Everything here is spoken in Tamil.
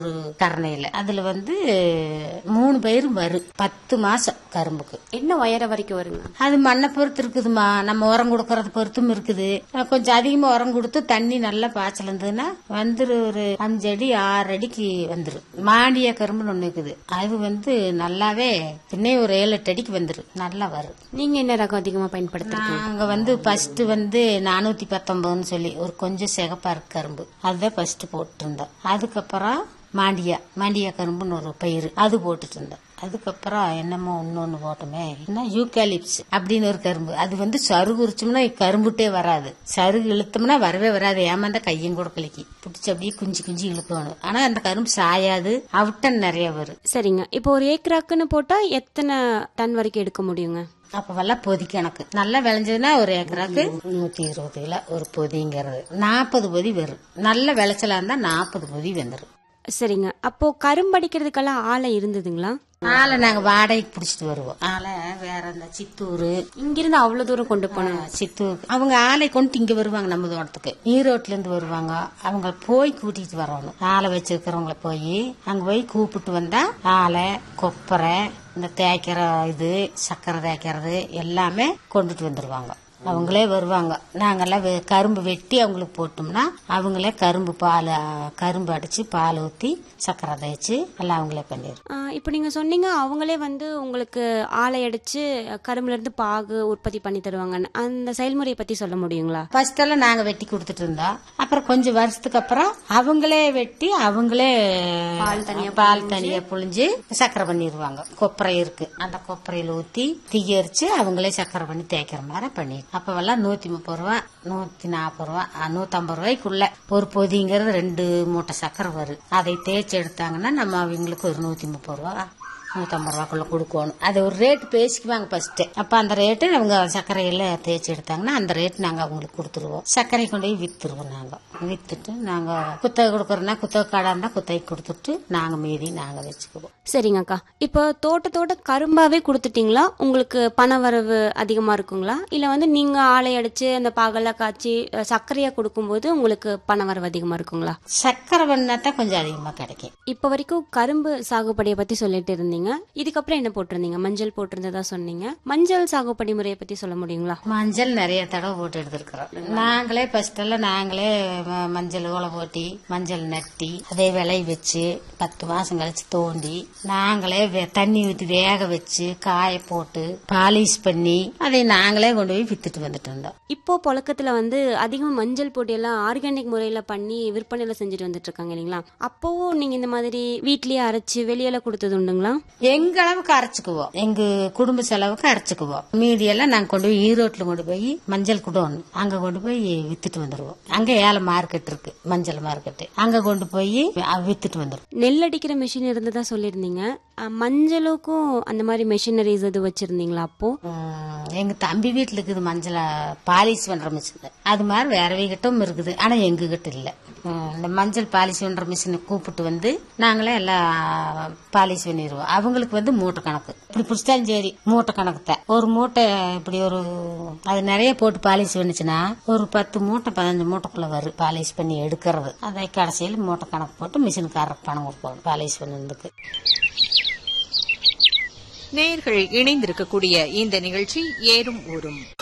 ஒரு கரணையில அதுல வந்து மூணு பயிரும் வரும் பத்து மாசம் கரும்புக்கு என்ன உயர வரைக்கும் வருங்க அது மண்ணை பொறுத்து இருக்குதுமா நம்ம உரம் கொடுக்கறது பொறுத்தும் இருக்குது அஹ் கொஞ்சம் அதிகமா உரம் கொடுத்து தண்ணி நல்லா பாய்ச்சல் இருந்ததுன்னா வந்துரு ஒரு அஞ்சு அடி ஆறு அடிக்கு வந்துரும் மாடிய கரும்புன்னு ஒண்ணு இருக்குது அது வந்து நல்லாவே இன்னும் ஒரு ஏழு எட்டு அடிக்கு வந்துரும் நல்லா வரும் நீங்க என்ன ரகம் அதிகமா பயன்படுத்துறீங்க நாங்க வந்து ஃபர்ஸ்ட் வந்து நானூத்தி பத்தொன்பதுன்னு சொல்லி ஒரு கொஞ்சம் சிகப்பா இருக்கு கரும்பு அதுதான் ஃபர்ஸ்ட் போட்டு இருந்தோம் அதுக்கப்புறம் மாண்டியா மாண்டியா கரும்புன்னு ஒரு பயிர் அது போட்டுட்டு இருந்தோம் அதுக்கப்புறம் என்னமோ இன்னொன்னு போட்டோமே என்ன யூகாலிப்ஸ் அப்படின்னு ஒரு கரும்பு அது வந்து சருகு உரிச்சோம்னா கரும்புட்டே வராது சருகு இழுத்தோம்னா வரவே வராது ஏமாந்தா கையும் கூட கலிக்கி பிடிச்சி அப்படியே குஞ்சு குஞ்சு இழுக்கணும் ஆனா அந்த கரும்பு சாயாது அவுட்டன் நிறைய வரும் சரிங்க இப்போ ஒரு ஏக்கராக்குன்னு போட்டா எத்தனை டன் வரைக்கும் எடுக்க முடியுங்க அப்பவெல்லாம் பொதி கணக்கு நல்லா விளைஞ்சதுன்னா ஒரு ஏக்கராக்கு நூத்தி இருபது கிலோ ஒரு பொதிங்கிறது நாற்பது பொதி வரும் நல்ல விளைச்சலா இருந்தா நாற்பது பொதி வந்துடும் சரிங்க அப்போ கரும்பு அடிக்கிறதுக்கெல்லாம் ஆலை இருந்ததுங்களா ஆளை நாங்க வாடகைக்கு பிடிச்சிட்டு வருவோம் ஆளை வேற இந்த சித்தூர் இங்கிருந்து அவ்வளவு தூரம் கொண்டு போனோம் சித்தூர் அவங்க ஆளை கொண்டு இங்க வருவாங்க நம்ம தோட்டத்துக்கு ஈரோட்ல இருந்து வருவாங்க அவங்க போய் கூட்டிட்டு வரணும் ஆளை வச்சிருக்கிறவங்கள போய் அங்க போய் கூப்பிட்டு வந்தா ஆளை கொப்பரை இந்த தேய்க்கிற இது சக்கரை தேய்க்கிறது எல்லாமே கொண்டுட்டு வந்துருவாங்க அவங்களே வருவாங்க நாங்கெல்லாம் வெ- கரும்பு வெட்டி அவங்களுக்கு போட்டோம்னா அவங்களே கரும்பு பால் ஆ, கரும்பு அடிச்சு பால் ஊத்தி சக்கரை தேய்ச்சி எல்லாம் அவங்களே பண்ணிடுவோம் ஆ, இப்போ நீங்க சொன்னீங்க அவங்களே வந்து உங்களுக்கு ஆலை அடிச்சு கரும்புல இருந்து பாகு உற்பத்தி பண்ணி தருவாங்கன்னு அந்த செயல்முறையை பத்தி சொல்ல முடியுங்களா ஃபர்ஸ்ட் எல்லாம் நாங்க வெட்டி கொடுத்துட்டு இருந்தோம் அப்புறம் கொஞ்சம் வருஷத்துக்கு அப்புறம் அவங்களே வெட்டி அவங்களே பால் தனியா பால் தனியா புழிஞ்சு சக்கரை பண்ணிடுவாங்க கொப்பரை இருக்கு அந்த கொப்பரையில ஊத்தி தீயரிச்சு அவங்களே சக்கரை பண்ணி தேய்க்கிற மாதிரி பண்ணி அப்பவெல்லாம் நூத்தி முப்பது ரூபா நூத்தி நாற்பது ரூபா நூத்தம்பது ரூபாய்க்குள்ள ஒரு பொதிங்கிறது ரெண்டு மூட்டை சக்கரை வரும் அதை தேய்ச்சி எடுத்தாங்கன்னா நம்ம அவங்களுக்கு ஒரு நூத்தி முப்பது ரூபா நூற்றம்பது ரூபாக்குள்ள கொடுக்கணும் அது ஒரு ரேட் பேசிக்குவாங்க ஃபர்ஸ்ட் அப்ப அந்த ரேட்டு அவங்க சர்க்கரையில தேய்ச்சி எடுத்தாங்கன்னா அந்த ரேட் நாங்க அவங்களுக்கு கொடுத்துருவோம் சர்க்கரை கொண்டு போய் வித்துருவோம் நாங்க வித்துட்டு நாங்க குத்தகை கொடுக்கறோம்னா குத்தகை கடை இருந்தா குத்தகை கொடுத்துட்டு நாங்க மீதி நாங்க வச்சுக்குவோம் சரிங்க அக்கா இப்போ தோட்டத்தோட கரும்பாவே கொடுத்துட்டீங்களா உங்களுக்கு பண வரவு அதிகமா இருக்குங்களா இல்ல வந்து நீங்க ஆலை அடிச்சு அந்த பாகெல்லாம் காய்ச்சி அஹ், சர்க்கரையா கொடுக்கும்போது உங்களுக்கு பண வரவு அதிகமா இருக்குங்களா சர்க்கரை பண்ணா தான் கொஞ்சம் அதிகமா கிடைக்கும் இப்போ வரைக்கும் கரும்பு சாகுபடியை பத்தி சொல்லிட்டு இருந்தீங்க இதுக்கப்புறம் என்ன போட்டிருந்தீங்க மஞ்சள் போட்டிருந்ததா சொன்னீங்க மஞ்சள் சாகுபடி முறையை பத்தி சொல்ல முடியுங்களா மஞ்சள் நிறைய தடவை போட்டு எடுத்திருக்கிறோம் நாங்களே ஃபர்ஸ்ட் எல்லாம் நாங்களே ம- மஞ்சள் ஓலை போட்டி மஞ்சள் நட்டி அதே விளைய வச்சு பத்து மாசம் கழிச்சு தோண்டி நாங்களே வே- தண்ணி ஊற்றி வேக வச்சு காய போட்டு பாலிஷ் பண்ணி அதை நாங்களே கொண்டு போய் வித்துட்டு வந்துட்டு இருந்தோம் இப்போ புழக்கத்துல வந்து அதிகமா மஞ்சள் போட்டியெல்லாம் ஆர்கானிக் முறையில பண்ணி விற்பனையில செஞ்சுட்டு வந்துட்டு இருக்காங்க இல்லைங்களா அப்போவும் நீங்க இந்த மாதிரி வீட்லயே அரைச்சு வெளியில கொடுத்தது உண்டுங்களா எங்க அளவுக்கு அரைச்சுக்குவோம் எங்க குடும்ப செலவுக்கு அரைச்சுக்குவோம் மீதியெல்லாம் நாங்க கொண்டு போய் ஈரோட்ல கொண்டு போய் மஞ்சள் குடோன் அங்க கொண்டு போய் வித்துட்டு வந்துருவோம் அங்க ஏழை மார்க்கெட் இருக்கு மஞ்சள் மார்க்கெட் அங்க கொண்டு போய் வித்துட்டு வந்துருவோம் நெல் அடிக்கிற மிஷின் இருந்ததா சொல்லியிருந்தீங்க அஹ், மஞ்சளுக்கும் அந்த மாதிரி மெஷினரிஸ் எது வச்சிருந்தீங்களா அப்போ உம், எங்க தம்பி வீட்டுல இருக்குது மஞ்சளை பாலிஷ் பண்ற மிஷின் அது மாதிரி வேற கிட்டும் இருக்குது ஆனா எங்க கிட்ட இல்ல உம், இந்த மஞ்சள் பாலிஷ் பண்ற மிஷினை கூப்பிட்டு வந்து நாங்களே எல்லாம் பாலிஷ் பண்ணிடுவோம் அவங்களுக்கு வந்து மூட்டை கணக்கு இப்படி பிடிச்சாலும் சரி மூட்டை கணக்கு தான் ஒரு மூட்டை இப்படி ஒரு அது நிறைய போட்டு பாலிஷ் பண்ணுச்சுன்னா ஒரு பத்து மூட்டை பதினஞ்சு மூட்டைக்குள்ள வரும் பாலிஷ் பண்ணி எடுக்கிறது அதை கடைசியில் மூட்டை கணக்கு போட்டு மிஷினுக்காரருக்கு பணம் கொடுப்போம் பாலிஷ் பண்ணதுக்கு நேயர்கள் இணைந்திருக்கக்கூடிய இந்த நிகழ்ச்சி ஏறும் ஊரும்